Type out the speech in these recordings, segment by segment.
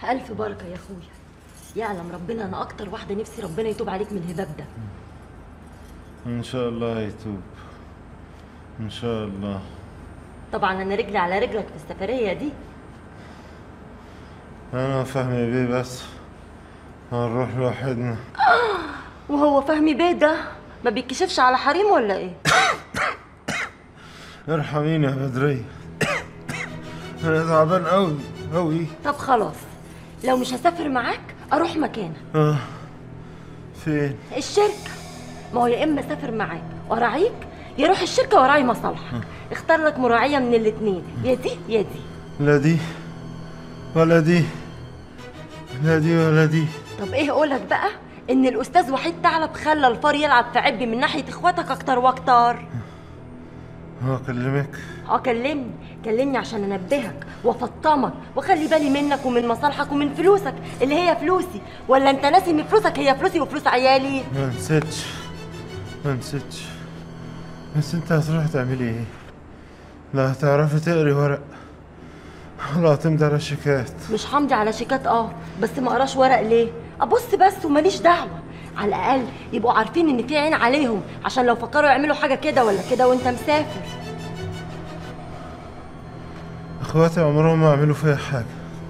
الف بركه يا اخويا يعلم ربنا انا اكتر واحده نفسي ربنا يتوب عليك من الهباب ده ان شاء الله يتوب ان شاء الله طبعا انا رجلي على رجلك في السفريه دي انا فهمي بيه بس هنروح لوحدنا وهو فهمي بيه ده ما بيتكشفش على حريم ولا ايه ارحميني يا بدرية انا تعبان قوي قوي طب خلاص لو مش هسافر معاك اروح مكانك اه فين الشركه ما هو يا اما اسافر معاك وراعيك يا روح الشركه وراعي مصالحك اختار لك مراعيه من الاتنين يا دي يا دي لا دي ولا دي لا دي ولا دي طب ايه قولك بقى ان الاستاذ وحيد ثعلب خلى الفار يلعب في عبي من ناحيه اخواتك اكتر واكتر هو اكلمك اه كلمني كلمني عشان انبهك وافطمك واخلي بالي منك ومن مصالحك ومن فلوسك اللي هي فلوسي ولا انت ناسي ان فلوسك هي فلوسي وفلوس عيالي ما نسيتش ما نسيتش بس انت هتروح تعملي ايه لا هتعرفي تقري ورق ولا هتمضي على شيكات مش همضي على شيكات اه بس ما اقراش ورق ليه ابص بس وماليش دعوه على الاقل يبقوا عارفين ان في عين عليهم عشان لو فكروا يعملوا حاجه كده ولا كده وانت مسافر اخواتي عمرهم ما عملوا فيا حاجة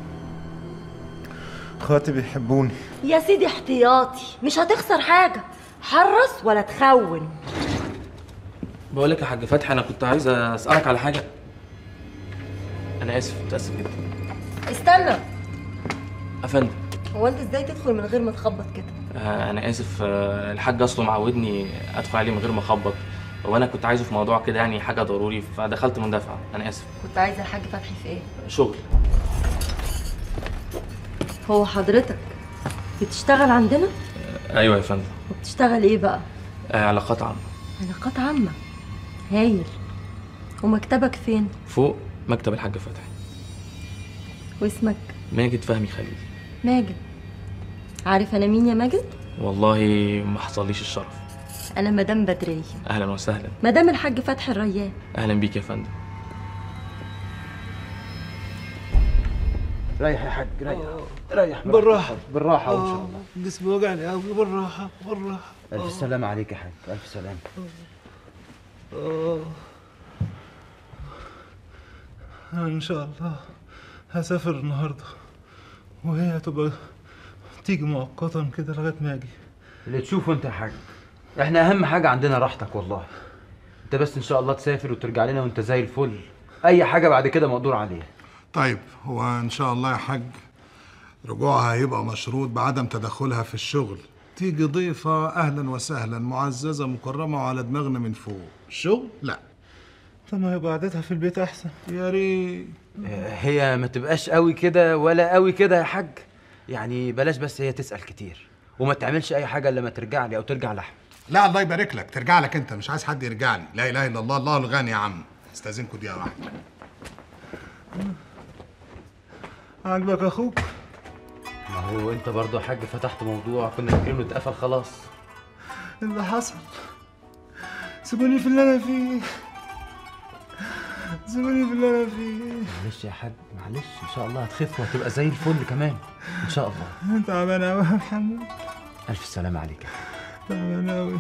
اخواتي بيحبوني يا سيدي احتياطي مش هتخسر حاجه حرص ولا تخون بقول لك يا حاج فتحي انا كنت عايز اسالك على حاجه انا اسف متاسف جدا استنى افندم هو انت ازاي تدخل من غير ما تخبط كده آه، انا اسف آه، الحاج اصله معودني ادخل عليه من غير ما اخبط وانا كنت عايزه في موضوع كده يعني حاجه ضروري فدخلت مندفعه انا اسف كنت عايزه الحاج فتحي في ايه شغل هو حضرتك بتشتغل عندنا آه، ايوه يا فندم وبتشتغل ايه بقى آه، علاقات عامه علاقات عامه هايل ومكتبك فين فوق مكتب الحاج فتحي واسمك ماجد فهمي خليل ماجد عارف انا مين يا ماجد والله ما حصليش الشرف انا مدام بدريه اهلا وسهلا مدام الحاج فتحي الريان اهلا بيك يا فندم ريح يا حاج ريح ريح بالراحة. بالراحة ان شاء الله جسمي وجعني قوي بالراحة بالراحة الف سلامة عليك يا حاج الف سلامة ان شاء الله هسافر النهارده وهي هتبقى تيجي مؤقتا كده لغايه ما اجي اللي تشوفه انت يا حاج احنا اهم حاجة عندنا راحتك والله انت بس ان شاء الله تسافر وترجع لنا وانت زي الفل اي حاجة بعد كده مقدور عليها طيب هو ان شاء الله يا حاج رجوعها هيبقى مشروط بعدم تدخلها في الشغل تيجي ضيفة أهلا وسهلا معززة مكرمة وعلى دماغنا من فوق الشغل؟ لا طب ما يبقى قعدتها في البيت احسن يا ريت اه، هي ما تبقاش قوي كده ولا قوي كده يا حاج يعني بلاش بس هي تسأل كتير وما تعملش اي حاجة الا لما ترجع لي او ترجع لأحمد لا الله يبارك لك ترجع لك انت مش عايز حد يرجع لي لا اله الا الله الله الغني يا عم استاذنكم دقيقه واحده عاجبك اخوك ما هو انت برضه يا حاج فتحت موضوع كنا فاكرينه اتقفل خلاص اللي حصل سيبوني في اللي انا فيه سيبوني في اللي انا فيه معلش يا حاج معلش ان شاء الله هتخف وهتبقى زي الفل كمان ان شاء الله انت تعبان قوي يا محمد الف سلامة عليك يا حاج تعبان قوي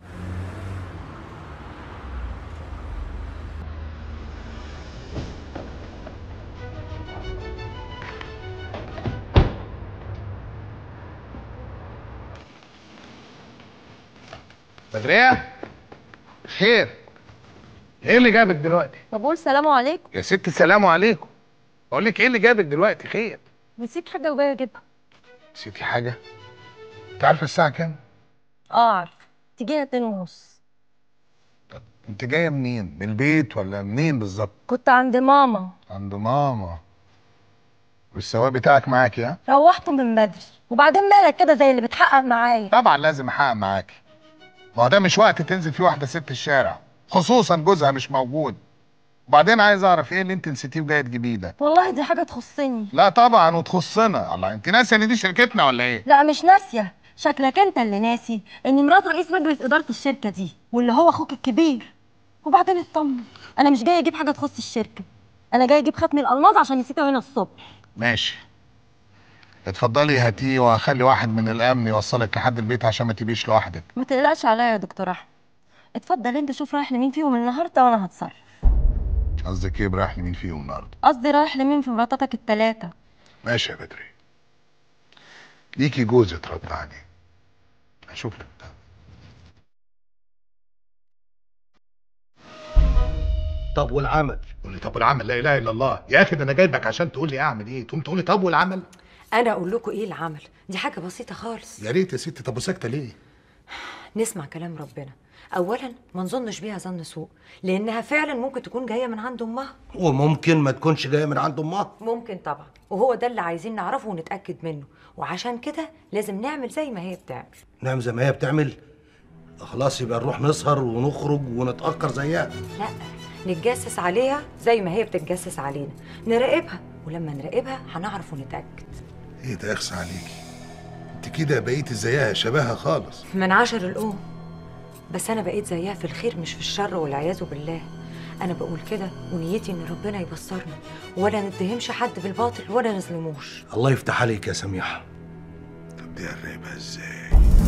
بدريه خير ايه اللي جابك دلوقتي بقول سلام عليكم يا ست السلام عليكم بقول لك ايه اللي جابك دلوقتي خير نسيت حاجه وجايه اجيبها نسيتي حاجه انت عارفه الساعه كام اه عارفه تجيها اتنين ونص انت جايه منين من البيت ولا منين بالظبط كنت عند ماما عند ماما والسواق بتاعك معاكي ها روحت من بدري وبعدين مالك كده زي اللي بتحقق معايا طبعا لازم احقق معاكي ما هو ده مش وقت تنزل فيه واحده ست الشارع خصوصا جوزها مش موجود وبعدين عايز اعرف ايه اللي انت نسيتيه وجايه تجيبيه ده والله دي حاجه تخصني لا طبعا وتخصنا الله انت ناسيه ان دي شركتنا ولا ايه لا مش ناسيه شكلك انت اللي ناسي ان مرات رئيس مجلس اداره الشركه دي واللي هو اخوك الكبير وبعدين اطمن انا مش جايه اجيب حاجه تخص الشركه انا جايه اجيب ختم الالماظ عشان نسيته هنا الصبح ماشي اتفضلي هاتيه وهخلي واحد من الامن يوصلك لحد البيت عشان ما تبقيش لوحدك ما تقلقش عليا يا دكتور احمد اتفضل انت شوف رايح لمين فيهم النهارده وانا هتصرف قصدك ايه رايح لمين فيهم النهارده قصدي رايح لمين في مراتاتك التلاتة ماشي يا بدري ليكي جوز اترد عليه اشوف لك ده طب والعمل تقول لي طب والعمل لا اله الا الله يا اخي ده انا جايبك عشان تقول لي اعمل ايه تقوم تقول لي طب والعمل انا اقول لكم ايه العمل دي حاجه بسيطه خالص يا ريت يا ستي طب وساكته ليه نسمع كلام ربنا اولا ما نظنش بيها ظن سوء لانها فعلا ممكن تكون جايه من عند امها وممكن ما تكونش جايه من عند امها ممكن طبعا وهو ده اللي عايزين نعرفه ونتاكد منه وعشان كده لازم نعمل زي ما هي بتعمل نعم زي ما هي بتعمل خلاص يبقى نروح نسهر ونخرج ونتأخر زيها لا نتجسس عليها زي ما هي بتتجسس علينا نراقبها ولما نراقبها هنعرف ونتاكد ايه ده يخص عليكي انت كده بقيتي زيها شبهها خالص من عشر الأم بس أنا بقيت زيها في الخير مش في الشر والعياذ بالله أنا بقول كده ونيتي إن ربنا يبصرني ولا نتهمش حد بالباطل ولا نظلموش الله يفتح عليك يا سميحة طب دي قريبها ازاي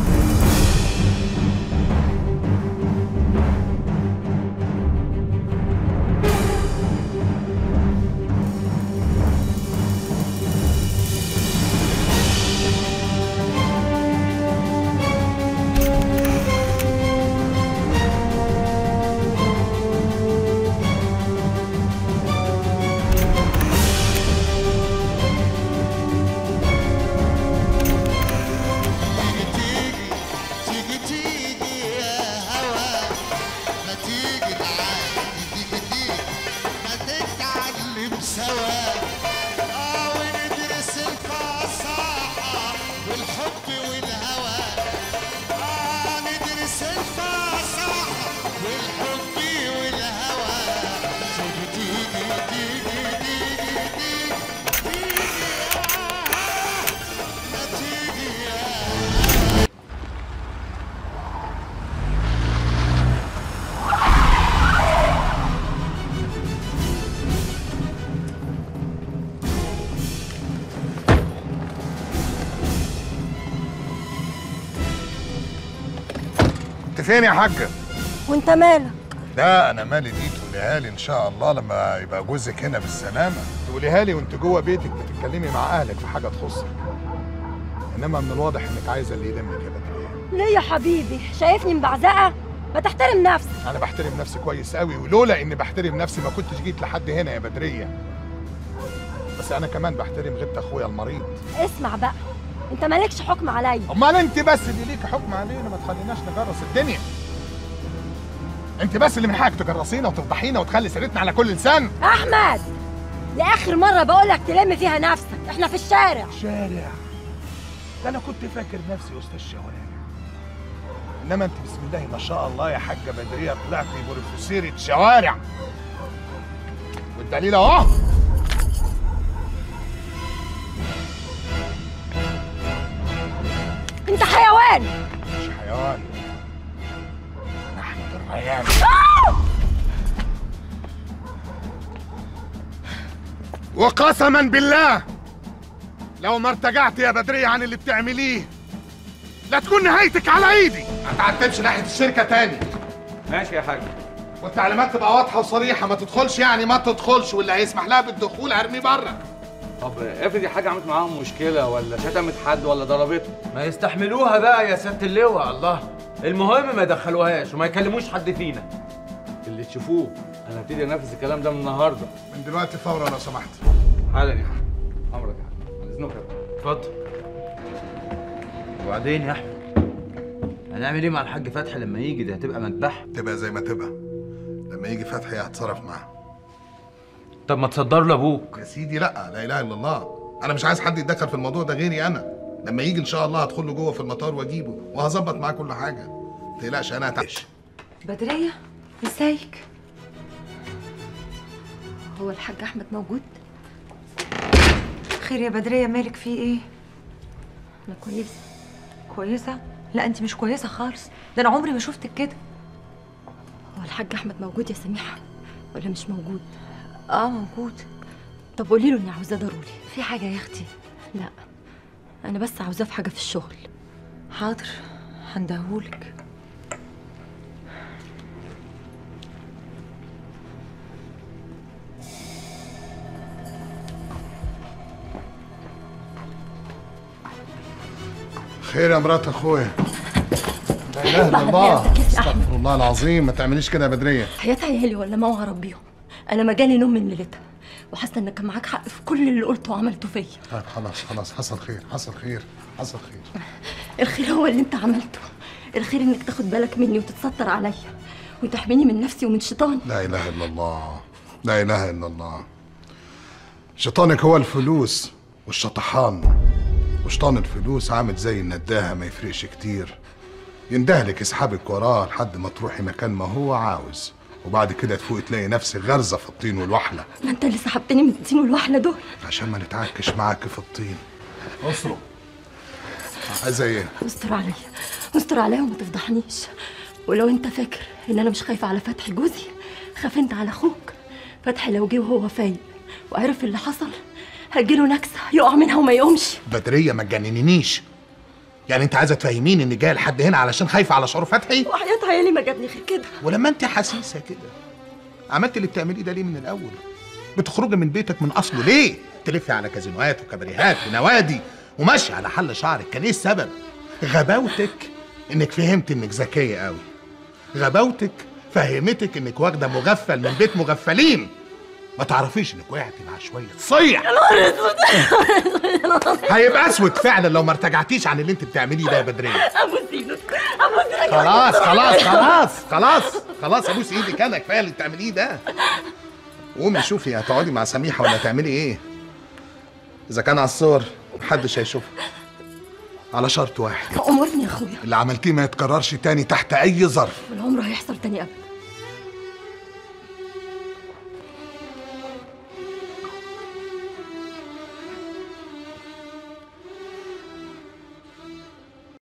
تيجي تيجي يا هوا ما تيجي معايا تيجي تيجي ما تتعلم سوا اه وندرس الفصاحة والحب والهوى اه ندرس الفصاحة والحب والهوى تيجي تيجي تيجي تيجي تيجي تيجي يا ما تيجي يا انت فين يا حاجه وانت مالك لا انا مالي دي تقوليها لي ان شاء الله لما يبقى جوزك هنا بالسلامه تقوليها لي وانت جوه بيتك بتتكلمي مع اهلك في حاجه تخصك انما من الواضح انك عايزه اللي يلمك يا بدريه ليه يا حبيبي شايفني مبعزقه ما تحترم نفسك انا بحترم نفسي كويس قوي ولولا اني بحترم نفسي ما كنتش جيت لحد هنا يا بدريه بس انا كمان بحترم غيرت اخويا المريض اسمع بقى انت مالكش حكم عليا امال انت بس اللي ليك حكم علينا ما تخليناش نجرس الدنيا انت بس اللي من حقك تجرسينا وتفضحينا وتخلي سيرتنا على كل لسان احمد لاخر مره بقولك تلم فيها نفسك احنا في الشارع شارع ده انا كنت فاكر نفسي استاذ شوارع انما انت بسم الله ما شاء الله يا حاجه بدريه طلعتي بروفيسيرة شوارع والدليل اهو انت حيوان مش حيوان انا احمد الريان وقسما بالله لو ما ارتجعت يا بدرية عن اللي بتعمليه لا تكون نهايتك على ايدي ما تعتبش ناحية الشركة تاني ماشي يا حاج والتعليمات تبقى واضحة وصريحة ما تدخلش يعني ما تدخلش واللي هيسمح لها بالدخول هرميه بره طب افرض حاجه عملت معاهم مشكله ولا شتمت حد ولا ضربته ما يستحملوها بقى يا سيادة اللواء الله المهم ما يدخلوهاش وما يكلموش حد فينا اللي تشوفوه انا هبتدي انفذ الكلام ده من النهارده من دلوقتي فورا لو سمحت حالا يا حاج امرك يا حاج عن اذنك يا فندم. اتفضل وبعدين يا احمد هنعمل ايه مع الحاج فتحي لما يجي ده هتبقى مذبحه تبقى زي ما تبقى لما يجي فتحي هتصرف معاه طب ما تصدر لابوك يا سيدي لا لا اله الا الله انا مش عايز حد يتدخل في الموضوع ده غيري انا لما يجي ان شاء الله هدخل له جوه في المطار واجيبه وهظبط معاه كل حاجه ما تقلقش انا هتعيش بدرية ازيك هو الحاج أحمد موجود خير يا بدرية مالك في ايه انا كويسه كويسة لا انت مش كويسة خالص ده انا عمري ما شفتك كده هو الحاج احمد موجود يا سميحه ولا مش موجود اه موجود طب قولي له اني عاوزاه ضروري في حاجة يا اختي لا انا بس عاوزاه في حاجه في الشغل حاضر هندهولك خير يا مرات اخويا لا اله الا الله استغفر الله العظيم ما تعمليش كده يا بدريه حياة عيالي ولا ما هربيهم انا ما جالي نوم من ليلتها وحاسه انك كان معاك حق في كل اللي قلته وعملته فيا طيب خلاص خلاص حصل خير حصل خير حصل خير الخير هو اللي انت عملته الخير انك تاخد بالك مني وتتستر عليا وتحميني من نفسي ومن شيطاني لا اله الا الله لا اله الا الله شيطانك هو الفلوس والشطحان وشيطان الفلوس عامل زي النداهه ما يفرقش كتير يندهلك يسحبك وراه لحد ما تروحي مكان ما هو عاوز وبعد كده تفوقي تلاقي نفسك غارزه في الطين والوحله ما انت اللي سحبتني من الطين والوحله دول عشان ما نتعكش معاك في الطين اصرف عايزه ايه استر عليا استر عليا وما تفضحنيش ولو انت فاكر ان انا مش خايفه على فتحي جوزي خاف انت على اخوك فتحي لو جه وهو فايق وعرف اللي حصل هتجيله نكسه يقع منها وما يقومش بدريه ما تجننينيش يعني انت عايزه تفهميني ان جايه لحد هنا علشان خايفه على شعور فتحي وحياة عيالي ما جابني غير كده ولما انت حسيسه كده عملت اللي بتعمليه ده ليه من الاول بتخرجي من بيتك من اصله ليه تلفي على كازينوهات وكباريهات ونوادي وماشي على حل شعرك كان ايه السبب غباوتك انك فهمت انك ذكيه قوي غباوتك فهمتك انك واخده مغفل من بيت مغفلين ما تعرفيش انك وقعتي مع شويه صيع يا نهار اسود هيبقى اسود فعلا لو ما ارتجعتيش عن اللي انت بتعمليه ده يا بدريه ابوس ايدك ابوس ايدك خلاص خلاص خلاص خلاص خلاص ابوس ايدك انا كفايه اللي بتعمليه ده قومي شوفي هتقعدي مع سميحه ولا هتعملي ايه اذا كان على الصور محدش هيشوفها على شرط واحد امرني يا اخويا اللي عملتيه ما يتكررش تاني تحت اي ظرف والعمر هيحصل تاني ابدا